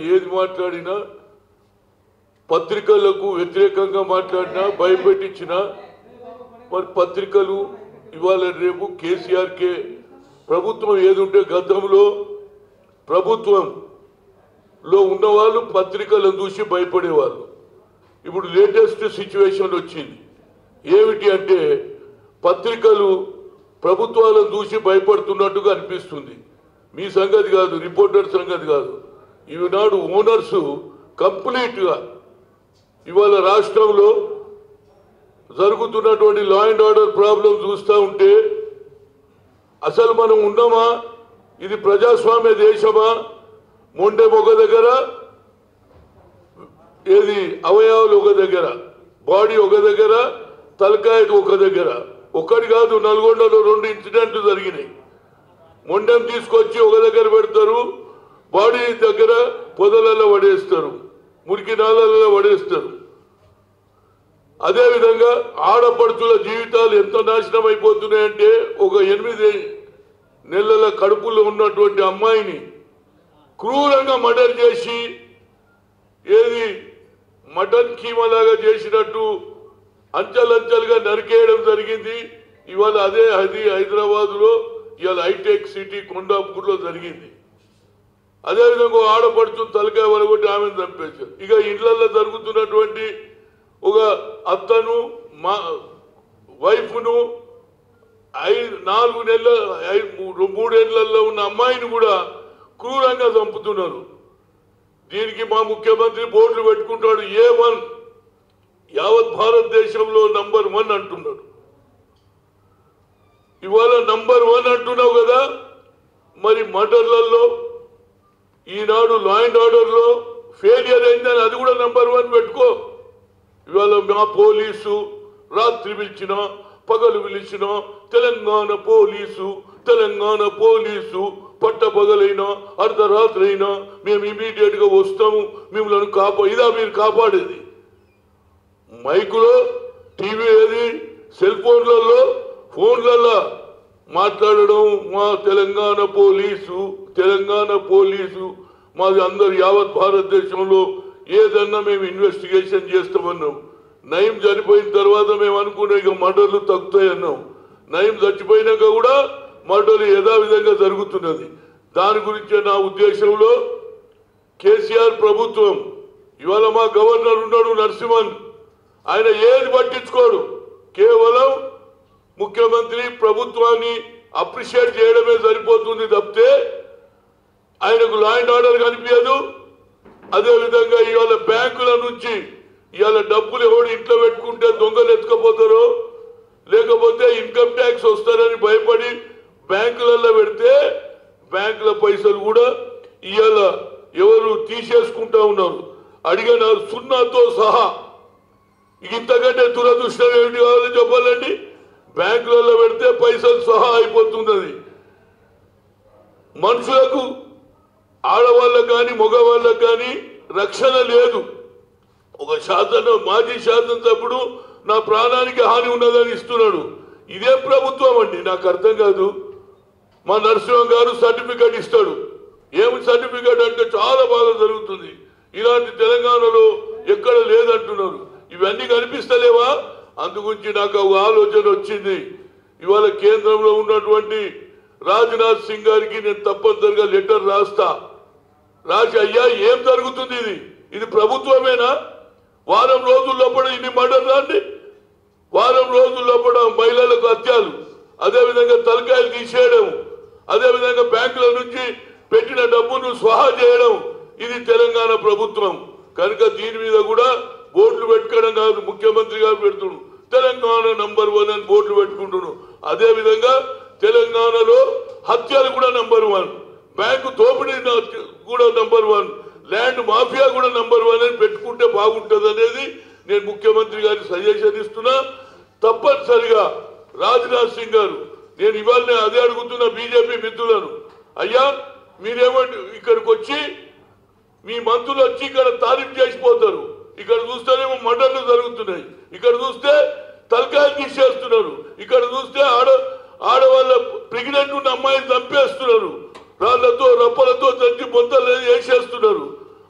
ఏది మాట్లాడినా పత్రికలకు వ్యతిరేకంగా మాట్లాడినా భయపెట్టించినా మరి పత్రికలు ఇవాళ రేపు కేసీఆర్కే ప్రభుత్వం ఏది ఉంటే గతంలో ప్రభుత్వంలో ఉన్నవాళ్ళు పత్రికలను చూసి భయపడేవాళ్ళు ఇప్పుడు లేటెస్ట్ సిచ్యువేషన్ వచ్చింది ఏమిటి అంటే పత్రికలు ప్రభుత్వాలను చూసి భయపడుతున్నట్టుగా అనిపిస్తుంది మీ సంగతి కాదు రిపోర్టర్ సంగతి కాదు ఈనాడు ఓనర్స్ కంప్లీట్గా ఇవాళ రాష్ట్రంలో జరుగుతున్నటువంటి లా అండ్ ఆర్డర్ ప్రాబ్లం చూస్తూ ఉంటే అసలు మనం ఉన్నామా ఇది ప్రజాస్వామ్య దేశమా మొండెం ఒక దగ్గర ఏది అవయవాలు ఒక దగ్గర బాడీ ఒక దగ్గర తలకాయ ఒక దగ్గర ఒక్కటి కాదు నల్గొండలో రెండు ఇన్సిడెంట్లు జరిగినాయి మొండెం తీసుకొచ్చి ఒక దగ్గర పెడతారు బాడీ దగ్గర పొదలలో పడేస్తారు మురికి నాలలో పడేస్తారు అదేవిధంగా ఆడపడుచుల జీవితాలు ఎంత నాశనం అయిపోతున్నాయంటే ఒక ఎనిమిది నెలల కడుపులో ఉన్నటువంటి అమ్మాయిని క్రూరంగా మర్డర్ చేసి ఏది మటన్ కీమలాగా చేసినట్టు అంచెలంచెలుగా నరికేయడం జరిగింది ఇవాళ అదే అది హైదరాబాద్లో ఇవాళ హైటెక్ సిటీ కొండాపూర్లో జరిగింది అదేవిధంగా ఓ ఆడపడుచు తలకాయ వరగొట్టి ఆమెను చంపేశారు ఇక ఇళ్లలో జరుగుతున్నటువంటి ఒక అత్తను మా వైఫ్ను ఐదు నాలుగు నెలల ఐ- మూ- మూడేళ్లలో ఉన్న అమ్మాయిని కూడా క్రూరంగా చంపుతున్నారు దీనికి మా ముఖ్యమంత్రి బోర్డులు పెట్టుకుంటాడు ఏ వన్ యావత్ భారతదేశంలో నంబర్ వన్ అంటున్నాడు ఇవాళ నంబర్ వన్ అంటున్నావు కదా మరి మర్డర్లలో ఈనాడు లా అండ్ ఆర్డర్లో ఫెయిలియర్ అయిందని అది కూడా నంబర్ వన్ పెట్టుకో ఇవాళ మా పోలీసు రాత్రి పిలిచిన పగలు పిలిచిన తెలంగాణ పోలీసు తెలంగాణ పోలీసు పట్టపగలైనా అర్ధరాత్రి అయినా మేము ఇమీడియట్ గా వస్తాము మిమ్మల్ని కాపా ఇదా మీరు కాపాడేది మైకులో టీవీ ఏది సెల్ ఫోన్లలో ఫోన్లలో మాట్లాడడం మా తెలంగాణ పోలీసు తెలంగాణ పోలీసు మాది అందరు యావత్ భారతదేశంలో ఏదన్నా మేము ఇన్వెస్టిగేషన్ చేస్తామన్నాం నయం చనిపోయిన తర్వాత మేము అనుకునే ఇక మర్డర్లు తగ్గుతాయన్నాం నయం చచ్చిపోయినాక కూడా మర్డర్లు యథావిధంగా జరుగుతున్నది దాని గురించే నా ఉద్దేశంలో కేసీఆర్ ప్రభుత్వం ఇవాళ మా గవర్నర్ ఉన్నాడు నరసింహన్ ఆయన ఏది పట్టించుకోడు కేవలం ముఖ్యమంత్రి ప్రభుత్వాన్ని అప్రిషియేట్ చేయడమే సరిపోతుంది తప్పితే ఆయనకు లా అండ్ ఆర్డర్ కనిపించదు అదేవిధంగా ఇవాళ బ్యాంకుల నుంచి ఇవాళ డబ్బులు ఎవడు ఇంట్లో పెట్టుకుంటే దొంగలు ఎత్తుకపోతారో లేకపోతే ఇన్కమ్ ట్యాక్స్ వస్తారని భయపడి బ్యాంకులలో పెడితే బ్యాంకుల పైసలు కూడా ఇవాళ ఎవరు తీసేసుకుంటా ఉన్నారు అడిగిన సున్నాతో సహా ఇంతకంటే దురదృష్టం ఏమిటి కావాలని చెప్పాలండి బ్యాంకులలో పెడితే పైసలు సహా అయిపోతున్నది మనుషులకు ఆడవాళ్ళకు కానీ మగవాళ్ళకు కానీ రక్షణ లేదు ఒక శాసన మాజీ శాసనసభ్యుడు నా ప్రాణానికి హాని ఉన్నదని ఇస్తున్నాడు ఇదే ప్రభుత్వం అండి నాకు అర్థం కాదు మా నరసింహం గారు సర్టిఫికెట్ ఇస్తాడు ఏమి సర్టిఫికెట్ అంటే చాలా బాగా జరుగుతుంది ఇలాంటి తెలంగాణలో ఎక్కడ లేదంటున్నారు ఇవన్నీ కనిపిస్తలేవా అందుగురించి నాకు ఒక ఆలోచన వచ్చింది ఇవాళ కేంద్రంలో ఉన్నటువంటి రాజ్నాథ్ సింగ్ గారికి నేను తప్పనిసరిగా లెటర్ రాస్తా రాజు అయ్యా ఏం జరుగుతుంది ఇది ఇది ప్రభుత్వమేనా వారం రోజుల లోపల ఇన్ని మర్డర్ రాండి వారం రోజుల లోపల మహిళలకు హత్యలు అదేవిధంగా తలకాయలు తీసేయడం అదేవిధంగా బ్యాంకుల నుంచి పెట్టిన డబ్బును స్వాహా చేయడం ఇది తెలంగాణ ప్రభుత్వం కనుక దీని మీద కూడా బోర్డులు పెట్టుకోవడం కాదు ముఖ్యమంత్రి గారు పెడుతున్నాడు తెలంగాణ నంబర్ వన్ అని బోర్డులు పెట్టుకుంటున్నాడు అదే విధంగా తెలంగాణలో హత్యలు కూడా నంబర్ వన్ బ్యాంకు దోపిడీ న- కూడా నంబర్ వన్ ల్యాండ్ మాఫియా కూడా నంబర్ వన్ అని పెట్టుకుంటే బాగుంటుంది అనేది నేను ముఖ్యమంత్రి గారికి సజెషన్ ఇస్తున్నా తప్పనిసరిగా రాజ్నాథ్ సింగ్ గారు నేను ఇవాళ అదే అడుగుతున్న బీజేపీ మిత్రులను అయ్యా మీరేమంటే ఇక్కడికి వచ్చి మీ మంత్రులు వచ్చి ఇక్కడ తారీఫ్ చేసిపోతారు ఇక్కడ చూస్తేనేమో మర్డర్లు జరుగుతున్నాయి ఇక్కడ చూస్తే తలకాయలు తీసేస్తున్నారు ఇక్కడ చూస్తే ఆడ ఆడవాళ్ళ ప్రెగ్నెంట్ ఉన్న అమ్మాయిని చంపేస్తున్నారు రాళ్లతో రప్పలతో చంచి బొంతలు వేసేస్తున్నారు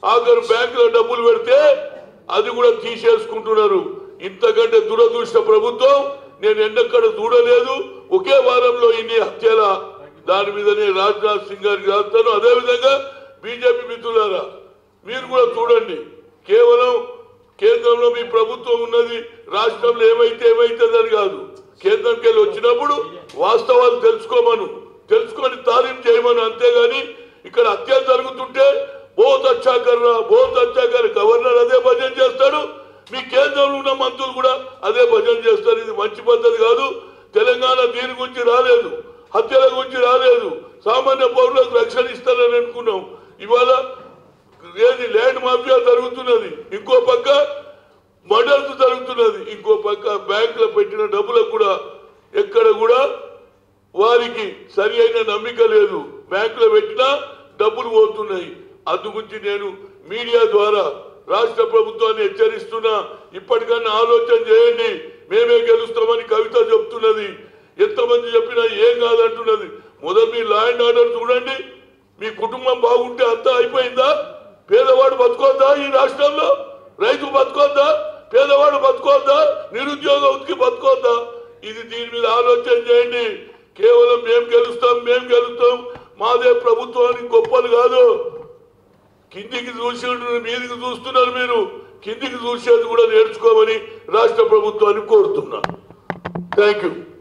ఆఖరు బ్యాంకులో డబ్బులు పెడితే అది కూడా తీసేసుకుంటున్నారు ఇంతకంటే దురదృష్ట ప్రభుత్వం నేను ఎన్నక్కడ చూడలేదు ఒకే వారంలో ఇన్ని హత్యల దాని మీదనే రాజ్నాథ్ సింగ్ గారికి రాస్తాను అదేవిధంగా బీజేపీ మిత్రులారా మీరు కూడా చూడండి కేవలం కేంద్రంలో మీ ప్రభుత్వం ఉన్నది రాష్ట్రంలో ఏమైతే ఏమైతుందని కాదు కేంద్రంకి వెళ్ళి వచ్చినప్పుడు వాస్తవాలు తెలుసుకోమను తెలుసుకొని తాలీం చేయమను అంతేగాని ఇక్కడ హత్యలు జరుగుతుంటే బోత్ అచ్చా కర్రా బోత్ అచ్చా కర్ గవర్నర్ అదే భజన చేస్తాడు మీ కేంద్రంలో ఉన్న మంత్రులు కూడా అదే భజన చేస్తారు ఇది మంచి పద్ధతి కాదు తెలంగాణ దీని గురించి రాలేదు హత్యల గురించి రాలేదు సామాన్య పౌరులకు రక్షణ ఇస్తారని అనుకున్నాం ఇవాళ ఏది ల్యాండ్ మాఫియా జరుగుతున్నది ఇంకో పక్క మర్డర్స్ జరుగుతున్నది ఇంకో పక్క బ్యాంకులో పెట్టిన డబ్బులకు కూడా ఎక్కడ కూడా వారికి సరి అయిన నమ్మిక లేదు బ్యాంకులో పెట్టినా డబ్బులు పోతున్నాయి అందు గురించి నేను మీడియా ద్వారా రాష్ట్ర ప్రభుత్వాన్ని హెచ్చరిస్తున్నా ఇప్పటికన్నా ఆలోచన చేయండి మేమే గెలుస్తామని కవిత చెప్తున్నది ఎంతమంది చెప్పినా ఏం కాదంటున్నది మొదలు మీ లా అండ్ ఆర్డర్ చూడండి మీ కుటుంబం బాగుంటే అంతా అయిపోయిందా పేదవాడు బతుకోద్దా ఈ రాష్ట్రంలో రైతు బతుకోద్దా పేదవాడు బతుకోద్దా నిరుద్యోగకి బతుకోద్దా ఇది దీని మీద ఆలోచన చేయండి కేవలం మేం గెలుస్తాం మేం గెలుస్తాం మాదే ప్రభుత్వానికి గొప్పలు కాదు కిందికి చూసి మీదికి చూస్తున్నారు మీరు కిందికి చూసేది కూడా నేర్చుకోమని రాష్ట్ర ప్రభుత్వాన్ని కోరుతున్నా థ్యాంక్ యూ